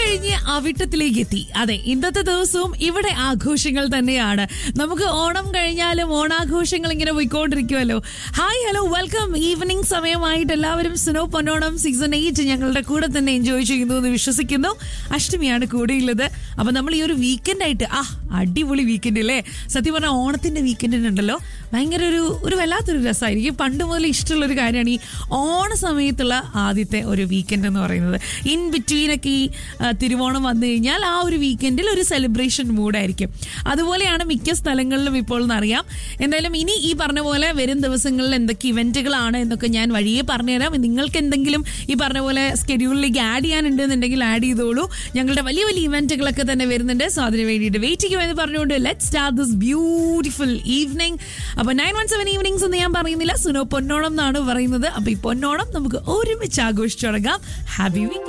കഴിഞ്ഞ് അവിട്ടത്തിലേക്ക് എത്തി അതെ ഇന്നത്തെ ദിവസവും ഇവിടെ ആഘോഷങ്ങൾ തന്നെയാണ് നമുക്ക് ഓണം കഴിഞ്ഞാലും ഓണാഘോഷങ്ങൾ ഇങ്ങനെ പോയിക്കൊണ്ടിരിക്കുമല്ലോ ഹായ് ഹലോ വെൽക്കം ഈവനിങ് സമയമായിട്ട് എല്ലാവരും സ്നോ പൊന്നോണം സീസൺ എയ്റ്റ് ഞങ്ങളുടെ കൂടെ തന്നെ എൻജോയ് ചെയ്യുന്നു എന്ന് വിശ്വസിക്കുന്നു അഷ്ടമിയാണ് കൂടെയുള്ളത് അപ്പൊ നമ്മൾ ഈ ഒരു വീക്കെൻഡ് ആയിട്ട് ആ അടിപൊളി വീക്കെൻഡ് അല്ലേ സത്യം പറഞ്ഞാൽ ഓണത്തിന്റെ വീക്കെൻഡിന് ഉണ്ടല്ലോ ഭയങ്കര ഒരു ഒരു വല്ലാത്തൊരു രസമായിരിക്കും പണ്ട് മുതൽ ഇഷ്ടമുള്ള ഒരു കാര്യമാണ് ഈ ഓണ സമയത്തുള്ള ആദ്യത്തെ ഒരു വീക്കെൻഡ് എന്ന് പറയുന്നത് ഇൻ ബിറ്റ്വീൻ ഒക്കെ ഈ ആ, തിരുവോണം വന്നു കഴിഞ്ഞാൽ ആ ഒരു വീക്കെൻഡിൽ ഒരു സെലിബ്രേഷൻ മൂഡായിരിക്കും അതുപോലെയാണ് മിക്ക സ്ഥലങ്ങളിലും ഇപ്പോൾ എന്നറിയാം എന്തായാലും ഇനി ഈ പറഞ്ഞ പോലെ വരും ദിവസങ്ങളിൽ എന്തൊക്കെ ഇവന്റുകളാണ് എന്നൊക്കെ ഞാൻ വഴിയെ പറഞ്ഞുതരാം നിങ്ങൾക്ക് എന്തെങ്കിലും ഈ പറഞ്ഞ പോലെ സ്കെഡ്യൂളിലേക്ക് ആഡ് ചെയ്യാനുണ്ട് എന്നുണ്ടെങ്കിൽ ആഡ് ചെയ്തോളൂ ഞങ്ങളുടെ വലിയ വലിയ ഇവന്റുകളൊക്കെ തന്നെ വരുന്നുണ്ട് സോ അതിന് വേണ്ടിയിട്ട് വെയിറ്റ് ചെയ്യുമെന്ന് പറഞ്ഞുകൊണ്ട് let start this beautiful evening അപ്പൊ നയൻ വൺ സെവൻ ഈവനിങ്സ് എന്ന് ഞാൻ പറയുന്നില്ല സുനോ പൊന്നോണം എന്നാണ് പറയുന്നത് അപ്പൊ ഈ പൊന്നോണം നമുക്ക് ഒരുമിച്ച് ആഘോഷിച്ചു തുടങ്ങാം ഹാപ്പി വീക്ക്